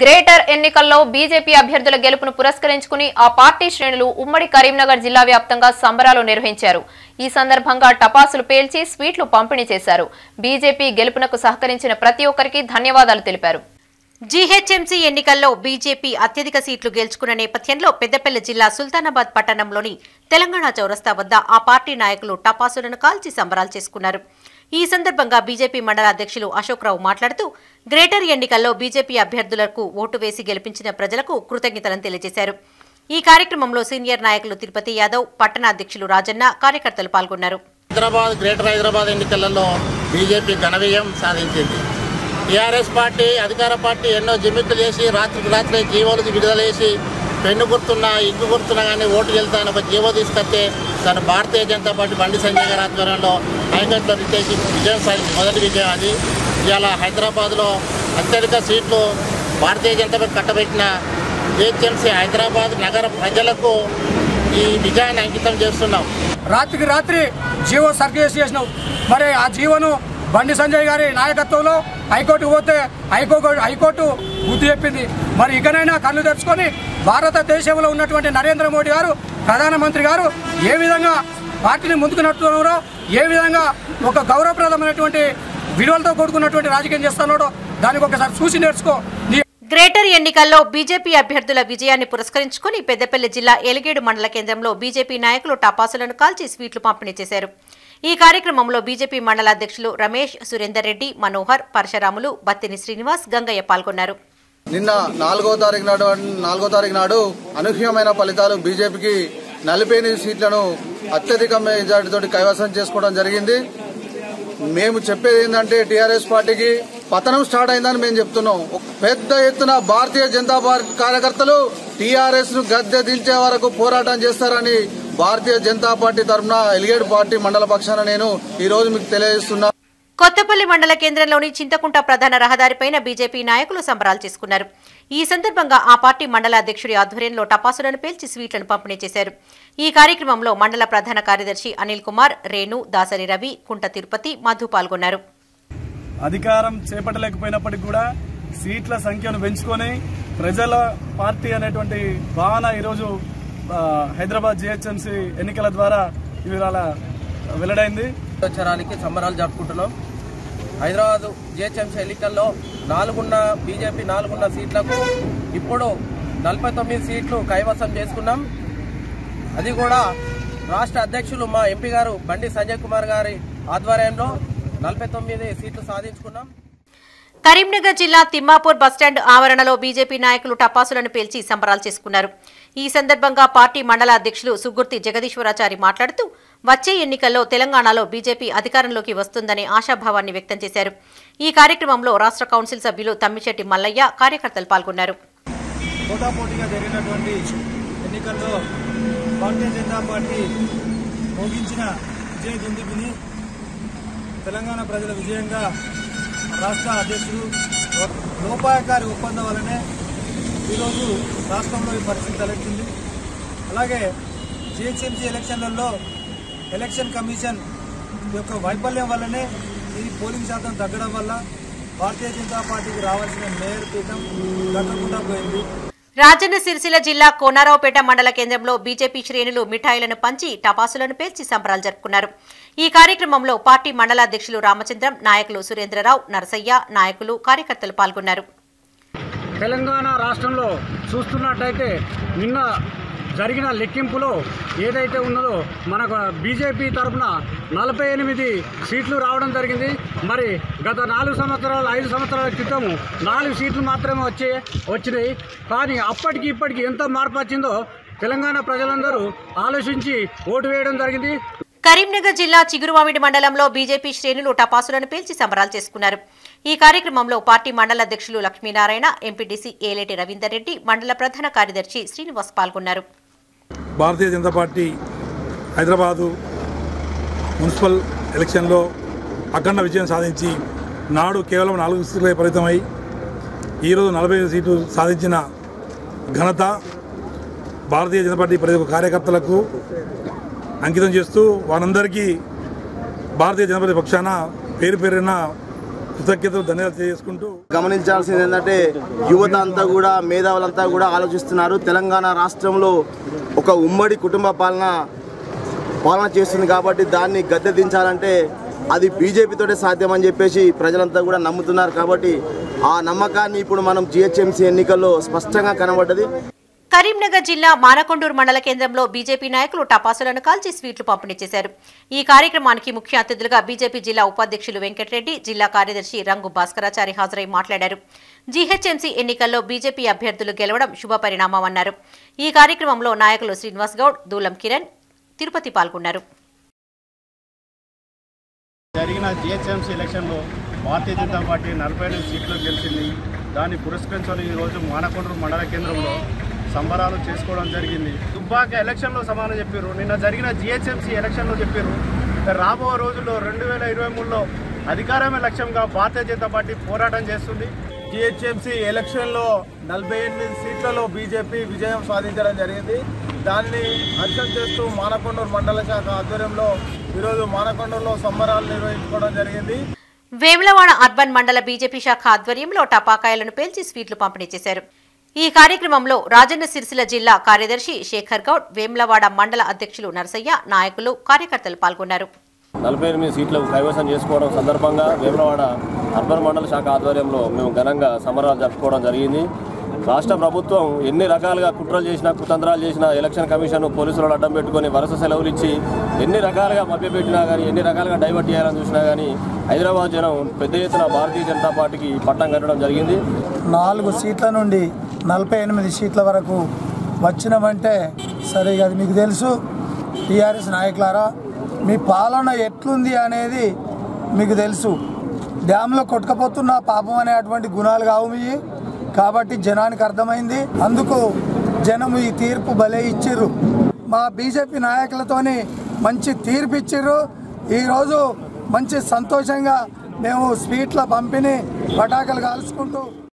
greater ఎన్నికల్లో BJP అభ్యర్థుల గెలుపును పురస్కరించుకుని ఆ పార్టీ శ్రేణులు ఉమ్మడి కరీంనగర్ జిల్లా వ్యాప్తంగా సంబరాలు నిర్వహించారు ఈ సందర్భంగా టపాసులు పేల్చి స్వీట్లు పంపిణీ చేశారు బీజేపీ గెలుపునకు సహకరించిన ప్రతి ఒక్కరికి ధన్యవాదాలు తెలిపారు జీహెచ్ఎంసీ ఎన్నికల్లో బీజేపీ అత్యధిక సీట్లు గెలుచుకున్న నేపథ్యంలో పెద్దపల్లి జిల్లా సుల్తానాబాద్ పట్టణంలోని తెలంగాణ చౌరస్తా వద్ద ఆ పార్టీ నాయకులు టపాసులను కాల్చి సంబరాలు చేసుకున్నారు ఈ సందర్భంగా బీజేపీ మండల అధ్యక్షులు అశోక్ రావు మాట్లాడుతూ గ్రేటర్ ఎన్నికల్లో బీజేపీ అభ్యర్థులకు ఓటు వేసి గెలిపించిన ప్రజలకు కృతజ్ఞతలను తెలియజేశారు ఈ కార్యక్రమంలో సీనియర్ నాయకులు తిరుపతి యాదవ్ పట్టణ అధ్యక్షులు రాజన్న కార్యకర్తలు పాల్గొన్నారు హైదరాబాద్ గ్రేటర్ హైదరాబాద్ ఎన్నికలలో బీజేపీ ఘన విజయం సాధించింది టీఆర్ఎస్ పార్టీ అధికార పార్టీ ఎన్నో జిమ్మిక్కులు చేసి రాత్రికి రాత్రి జీవోలు విడుదల చేసి పెన్ను గుర్తున్నా ఇంకు గుర్తున్నా కానీ ఓటు వెళ్తాను ఒక జీవో తీసుకొస్తే తను భారతీయ జనతా పార్టీ బండి సంజయ్ గారి ఆధ్వర్యంలో హైకోర్టులో రిటేసి విజయం సాధించి మొదటి విజయం అది ఇవాళ హైదరాబాద్లో అత్యధిక సీట్లు భారతీయ జనతా పార్టీ కట్టబెట్టిన జిహెచ్ఎంసీ హైదరాబాద్ నగర ప్రజలకు ఈ విజయాన్ని అంకితం చేస్తున్నాం రాత్రికి రాత్రి జీవో సర్క్యులేట్ చేసినావు మరి ఆ జీవోను బండి సంజయ్ గారి నాయకత్వంలో హైకోర్టుకు పోతే హైకోర్టు హైకోర్టు బుద్ధి చెప్పింది మరి ఇకనైనా కళ్ళు తెరుచుకొని భారతదేశంలో ఉన్నటువంటి నరేంద్ర మోడీ గారు ప్రధానమంత్రి గారు ఏ విధంగా పార్టీని ముందుకు నడుపుతున్నారో ఏ విధంగా ఒక గౌరవప్రదమైనటువంటి విలువలతో కూడుకున్నటువంటి రాజకీయం చేస్తున్నాడో దానికి ఒకసారి చూసి నేర్చుకో నీ గ్రేటర్ ఎన్నికల్లో బీజేపీ అభ్యర్థుల విజయాన్ని పురస్కరించుకుని పెద్దపల్లి జిల్లా ఎలిగేడు మండల కేంద్రంలో బీజేపీ నాయకులు టపాసులను కాల్చి స్వీట్లు పంపిణీ చేశారు ఈ కార్యక్రమంలో బీజేపీ మండల అధ్యక్షులు రమేష్ సురేందర్ రెడ్డి మనోహర్ పరశురాములు బత్తిని శ్రీనివాస్ గంగయ్య పాల్గొన్నారు నిన్న నాలుగో తారీఖు నాడు నాలుగో తారీఖు నాడు అనూహ్యమైన ఫలితాలు బీజేపీకి నలభై ఎనిమిది సీట్లను అత్యధిక మెజార్టీతో కైవసం చేసుకోవడం జరిగింది మేము చెప్పేది ఏంటంటే టీఆర్ఎస్ పార్టీకి పతనం స్టార్ట్ అయిందని మేము చెప్తున్నాం ఒక పెద్ద ఎత్తున భారతీయ జనతా పార్టీ కార్యకర్తలు టీఆర్ఎస్ ను గద్దె దించే వరకు పోరాటం చేస్తారని భారతీయ జనతా పార్టీ తరఫున ఎలిగేడు పార్టీ మండల పక్షాన నేను ఈ రోజు మీకు తెలియజేస్తున్నా కొత్తపల్లి మండల కేంద్రంలోని చింతకుంట ప్రధాన రహదారిపైన బీజేపీ నాయకులు సంబరాలు చేసుకున్నారు ఈ సందర్భంగా ఆ పార్టీ మండల అధ్యక్షుడి ఆధ్వర్యంలో టపాసులను పేల్చి స్వీట్లను పంపిణీ చేశారు ఈ కార్యక్రమంలో మండల ప్రధాన కార్యదర్శి అనిల్ కుమార్ రేణు దాసరి రవి కుంట తిరుపతి మధు పాల్గొన్నారు అధికారం చేపట్టలేకపోయినప్పటికీ కూడా సీట్ల సంఖ్యను పెంచుకొని ప్రజల పార్టీ అనేటువంటి భావన ఈరోజు ఆ, హైదరాబాద్ జిహెచ్ఎంసీ ఎన్నికల ద్వారా ఇవాళ వెల్లడైంది సంవత్సరానికి సంబరాలు జరుపుకుంటున్నాం హైదరాబాద్ జిహెచ్ఎంసీ ఎన్నికల్లో నాలుగున్న బీజేపీ నాలుగున్న సీట్లకు ఇప్పుడు నలభై తొమ్మిది సీట్లు కైవసం చేసుకున్నాం అది కూడా రాష్ట్ర అధ్యక్షులు మా ఎంపీ గారు బండి సంజయ్ కుమార్ గారి ఆధ్వర్యంలో నలభై తొమ్మిది సీట్లు సాధించుకున్నాం కరీంనగర్ జిల్లా తిమ్మాపూర్ బస్టాండ్ ఆవరణలో బీజేపీ నాయకులు టపాసులను పేల్చి సంబరాలు చేసుకున్నారు ఈ సందర్భంగా పార్టీ మండల అధ్యక్షులు సుగుర్తి జగదీశ్వరాచారి మాట్లాడుతూ వచ్చే ఎన్నికల్లో తెలంగాణలో బీజేపీ అధికారంలోకి వస్తుందనే ఆశాభావాన్ని వ్యక్తం చేశారు ఈ కార్యక్రమంలో రాష్ట్ర కౌన్సిల్ సభ్యులు తమ్మిశెట్టి మల్లయ్య కార్యకర్తలు పాల్గొన్నారు పోటాపోటీగా జరిగినటువంటి ఎన్నికల్లో భారతీయ జనతా పార్టీ మోగించిన విజయ దుందుకుని తెలంగాణ ప్రజల విజయంగా రాష్ట్ర అధ్యక్షుడు లోపాయకారి ఒప్పందం వల్లనే ఈరోజు రాష్ట్రంలో ఈ పరిస్థితి తలెత్తింది అలాగే జిహెచ్ఎంసీ ఎలక్షన్లలో ఎలక్షన్ కమిషన్ యొక్క వైఫల్యం వల్లనే ఈ పోలింగ్ శాతం తగ్గడం వల్ల భారతీయ జనతా పార్టీకి రావాల్సిన మేయర్ పీఠం దక్కకుండా పోయింది రాజన్న సిరిసిల్ల జిల్లా కోనారావుపేట మండల కేంద్రంలో బీజేపీ శ్రేణులు మిఠాయిలను పంచి టపాసులను పేల్చి సంబరాలు జరుపుకున్నారు ఈ కార్యక్రమంలో పార్టీ మండల అధ్యక్షులు రామచంద్రం నాయకులు సురేంద్రరావు నరసయ్య నాయకులు కార్యకర్తలు పాల్గొన్నారు తెలంగాణ రాష్ట్రంలో చూస్తున్నట్టయితే నిన్న జరిగిన లెక్కింపులో ఏదైతే ఉన్నదో మనకు బీజేపీ తరఫున నలభై ఎనిమిది సీట్లు రావడం జరిగింది మరి గత నాలుగు సంవత్సరాలు ఐదు సంవత్సరాల క్రితం నాలుగు సీట్లు మాత్రమే వచ్చే వచ్చినాయి కానీ అప్పటికి ఇప్పటికి ఎంత మార్పు వచ్చిందో తెలంగాణ ప్రజలందరూ ఆలోచించి ఓటు వేయడం జరిగింది కరీంనగర్ జిల్లా చిగురుమామిడి మండలంలో బీజేపీ శ్రేణులు టపాసులను పేల్చి సంబరాలు చేసుకున్నారు ఈ కార్యక్రమంలో పార్టీ మండల అధ్యక్షులు లక్ష్మీనారాయణ ఎంపీటీసీ ఏలేటి రవీందర్ రెడ్డి మండల ప్రధాన కార్యదర్శి శ్రీనివాస్ పాల్గొన్నారు భారతీయ జనతా పార్టీ హైదరాబాదు మున్సిపల్ ఎలక్షన్లో అఖండ విజయం సాధించి నాడు కేవలం నాలుగు సీట్లే పరిమితమై ఈరోజు నలభై ఐదు సీట్లు సాధించిన ఘనత భారతీయ జనతా పార్టీ ప్రతి ఒక్క కార్యకర్తలకు అంకితం చేస్తూ వారందరికీ భారతీయ జనతా పార్టీ పక్షాన పేరు పేరున కృతజ్ఞతలు ధన్యవాదాలు తెలియజేసుకుంటూ గమనించాల్సింది ఏంటంటే యువత అంతా కూడా మేధావులంతా కూడా ఆలోచిస్తున్నారు తెలంగాణ రాష్ట్రంలో ఒక ఉమ్మడి కుటుంబ పాలన పాలన చేస్తుంది కాబట్టి దాన్ని గద్దె దించాలంటే అది బీజేపీతోటే సాధ్యమని చెప్పేసి ప్రజలంతా కూడా నమ్ముతున్నారు కాబట్టి ఆ నమ్మకాన్ని ఇప్పుడు మనం జిహెచ్ఎంసీ ఎన్నికల్లో స్పష్టంగా కనబడ్డది కరీంనగర్ జిల్లా మానకొండూరు మండల కేంద్రంలో బీజేపీ నాయకులు టపాసులను కాల్చి స్వీట్లు పంపిణీ చేశారు ఈ కార్యక్రమానికి ముఖ్య అతిథులుగా బీజేపీ జిల్లా ఉపాధ్యక్షులు వెంకటరెడ్డి జిల్లా కార్యదర్శి రంగు భాస్కరాచారి హాజరై మాట్లాడారు జీహెచ్ఎంసీ ఎన్నికల్లో బీజేపీ అభ్యర్థులు గెలవడం శుభ పరిణామమన్నారు ఈ కార్యక్రమంలో నాయకులు శ్రీనివాస్ గౌడ్ దూలం కిరణ్ తిరుపతి పాల్గొన్నారు జరిగిన జిహెచ్ఎంసీ ఎలక్షన్లో భారతీయ జనతా పార్టీ నలభై ఐదు సీట్లు గెలిచింది దాన్ని పురస్కరించుకొని ఈరోజు మానకొండూరు మండల కేంద్రంలో సంబరాలు చేసుకోవడం జరిగింది దుబ్బాక ఎలక్షన్లో సమానం చెప్పారు నిన్న జరిగిన జిహెచ్ఎంసీ ఎలక్షన్లో చెప్పారు రాబో రోజుల్లో రెండు వేల ఇరవై మూడులో అధికారమే లక్ష్యంగా భారతీయ జనతా పార్టీ పోరాటం చేస్తుంది జిహెచ్ఎంసీ ఎలక్షన్లో నలభై ఎనిమిది సీట్లలో బీజేపీ విజయం సాధించడం జరిగింది దాన్ని హర్షం చేస్తూ మానకొండూరు మండల శాఖ ఆధ్వర్యంలో ఈరోజు మానకొండూరులో సంబరాలు నిర్వహించుకోవడం జరిగింది వేములవాడ అర్బన్ మండల బీజేపీ శాఖ ఆధ్వర్యంలో టపాకాయలను పేల్చి స్వీట్లు పంపిణీ చేశారు ఈ కార్యక్రమంలో రాజన్న సిరిసిల్ల జిల్లా కార్యదర్శి శేఖర్ గౌడ్ వేములవాడ మండల అధ్యక్షులు నరసయ్య నాయకులు కార్యకర్తలు పాల్గొన్నారు నలభై ఎనిమిది సీట్లకు కైవసం చేసుకోవడం సందర్భంగా వేములవాడ అర్బన్ మండల శాఖ ఆధ్వర్యంలో మేము ఘనంగా సమరాలు జరుపుకోవడం జరిగింది రాష్ట్ర ప్రభుత్వం ఎన్ని రకాలుగా కుట్రలు చేసినా కుతంత్రాలు చేసినా ఎలక్షన్ కమిషన్ పోలీసులు అడ్డం పెట్టుకొని వరుస సెలవులు ఇచ్చి ఎన్ని రకాలుగా మభ్యపెట్టినా కానీ ఎన్ని రకాలుగా డైవర్ట్ చేయాలని చూసినా కానీ హైదరాబాద్ జనం పెద్ద ఎత్తున భారతీయ జనతా పార్టీకి పట్టం కట్టడం జరిగింది నాలుగు సీట్ల నుండి నలభై ఎనిమిది సీట్ల వరకు వచ్చినామంటే సరే అది మీకు తెలుసు టీఆర్ఎస్ నాయకులారా మీ పాలన ఎట్లుంది అనేది మీకు తెలుసు డ్యాంలో కొట్టుకపోతున్న పాపం అనేటువంటి గుణాలు కావు మీ కాబట్టి జనానికి అర్థమైంది అందుకు జనం ఈ తీర్పు భలే ఇచ్చిర్రు మా బీజేపీ నాయకులతోని మంచి తీర్పు ఇచ్చిర్రు ఈరోజు మంచి సంతోషంగా మేము స్వీట్ల పంపిణీ పటాకులు కాల్చుకుంటూ